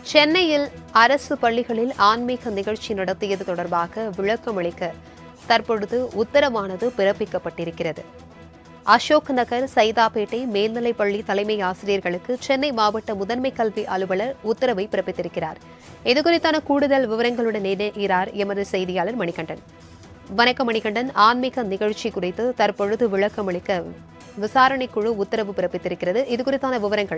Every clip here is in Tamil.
சென்னையில் அரசு பள்ளிகளில் ஆன்மீக நிகழ்ச்சி நடத்தியது தொடர்பாக விளக்கம் அளிக்க தற்பொழுது உத்தரவானது பிறப்பிக்கப்பட்டிருக்கிறது அசோக் நகர் சைதாப்பேட்டை மேல்நிலைப் பள்ளி தலைமை ஆசிரியர்களுக்கு சென்னை மாவட்ட முதன்மை கல்வி அலுவலர் உத்தரவை பிறப்பித்திருக்கிறார் இதுகுறித்தான கூடுதல் விவரங்களுடன் இணைகிறார் எமது செய்தியாளர் மணிகண்டன் வணக்கம் மணிகண்டன் ஆன்மீக நிகழ்ச்சி குறித்து தற்பொழுது விளக்கம் அளிக்க விசாரணை குழு உத்தரவு பிறப்பித்திருக்கிறது இதுகுறித்தான விவரங்கள்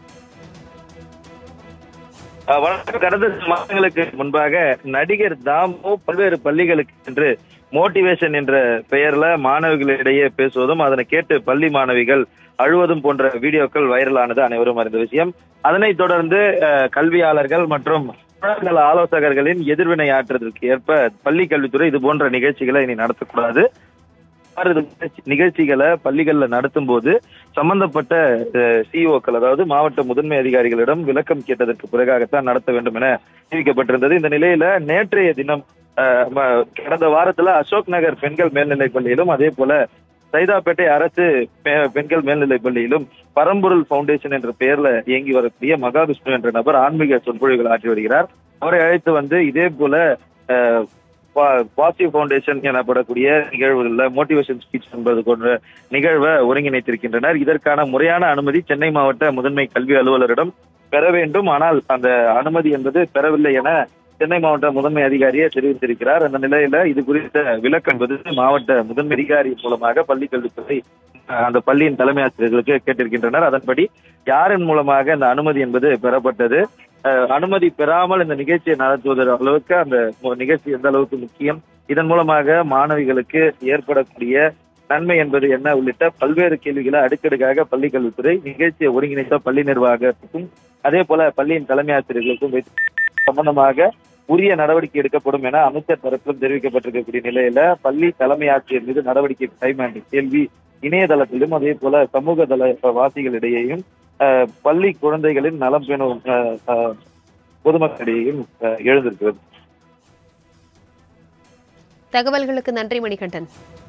அஹ் வணக்கம் கடந்த சில மாதங்களுக்கு முன்பாக நடிகர் தாமு பல்வேறு பள்ளிகளுக்கு சென்று மோட்டிவேஷன் என்ற பெயர்ல மாணவிகளிடையே பேசுவதும் அதனை கேட்டு பள்ளி மாணவிகள் அழுவதும் போன்ற வீடியோக்கள் வைரலானது அனைவரும் அறிந்த விஷயம் அதனைத் தொடர்ந்து அஹ், கல்வியாளர்கள் மற்றும் உளநல ஆலோசகர்களின் எதிர்வினை ஆற்றுவதற்கு ஏற்ப பள்ளி கல்வித்துறை இது போன்ற நிகழ்ச்சிகளை இனி நடத்தக்கூடாது இவ்வாறு இது நிகழ்ச்சி- நிகழ்ச்சிகளை பள்ளிகள்ல நடத்தும் போது சம்பந்தப்பட்ட சிஇஓக்கள் அதாவது மாவட்ட முதன்மை அதிகாரிகளிடம் விளக்கம் கேட்டதற்கு பிறகாகத்தான் நடத்த வேண்டும் என தெரிவிக்கப்பட்டிருந்தது இந்த நிலையில நேற்றைய தினம் அஹ், ம- கடந்த வாரத்துல அசோக் நகர் பெண்கள் மேல்நிலைப் பள்ளியிலும் அதே போல சைதாப்பேட்டை அரசு பெ- பெண்கள் மேல்நிலைப் பள்ளியிலும் பரம்பொருள் ஃபவுண்டேஷன் என்ற பெயர்ல இயங்கி வரக்கூடிய மகாவிஷ்ணு என்ற நபர் ஆன்மீக சொற்பொழிவுகள் ஆற்றி வருகிறார் அவரை அழைத்து வந்து இதே போல அஹ், பாசிட்டிவ் ஃபவுண்டேஷன் எனப்படக்கூடிய நிகழ்வுகள்ல மோட்டிவேஷன் ஸ்பீச் என்பது போன்ற நிகழ்வை ஒருங்கிணைத்திருக்கின்றனர் இதற்கான முறையான அனுமதி சென்னை மாவட்ட முதன்மை கல்வி அலுவலரிடம் பெற வேண்டும் ஆனால் அந்த அனுமதி என்பது பெறவில்லை என சென்னை மாவட்ட முதன்மை அதிகாரியே தெரிவித்திருக்கிறார் அந்த நிலையில இது குறித்த விளக்கம் என்பது மாவட்ட முதன்மை அதிகாரி மூலமாக பள்ளி கல்வித்துறை அஹ், அந்த பள்ளியின் தலைமை ஆசிரியர்களுக்கு கேட்டிருக்கின்றனர் அதன்படி யாரின் மூலமாக அந்த அனுமதி என்பது பெறப்பட்டது அஹ், அனுமதி பெறாமல் இந்த நிகழ்ச்சியை நடத்துவது அளவுக்கு அந்த மு- நிகழ்ச்சி எந்த அளவுக்கு முக்கியம் இதன் மூலமாக மாணவிகளுக்கு ஏற்படக்கூடிய நன்மை என்பது என்ன உள்ளிட்ட பல்வேறு கேள்விகளை அடுக்கடுக்காக பள்ளி கல்வித்துறை நிகழ்ச்சியை ஒருங்கிணைத்த பள்ளி நிர்வாகத்துக்கும் அதே போல பள்ளியின் தலைமை ஆசிரியர்களுக்கும் வைத்து சம்பந்தமாக உரிய நடவடிக்கை எடுக்கப்படும் என அமைச்சர் தரப்பிலும் தெரிவிக்கப்பட்டிருக்கக்கூடிய நிலையில பள்ளி தலைமை ஆசிரியர் மீது நடவடிக்கை டைம் என்ற கேள்வி இணையதளத்திலும் அதே போல சமூக தள வாசிகளிடையேயும் அஹ், பள்ளி குழந்தைகளின் நலம் பேணும் அஹ், அஹ், பொதுமக்களிடையேயும் அஹ், எழுந்திருக்கிறது தகவல்களுக்கு நன்றி மணிகண்டன்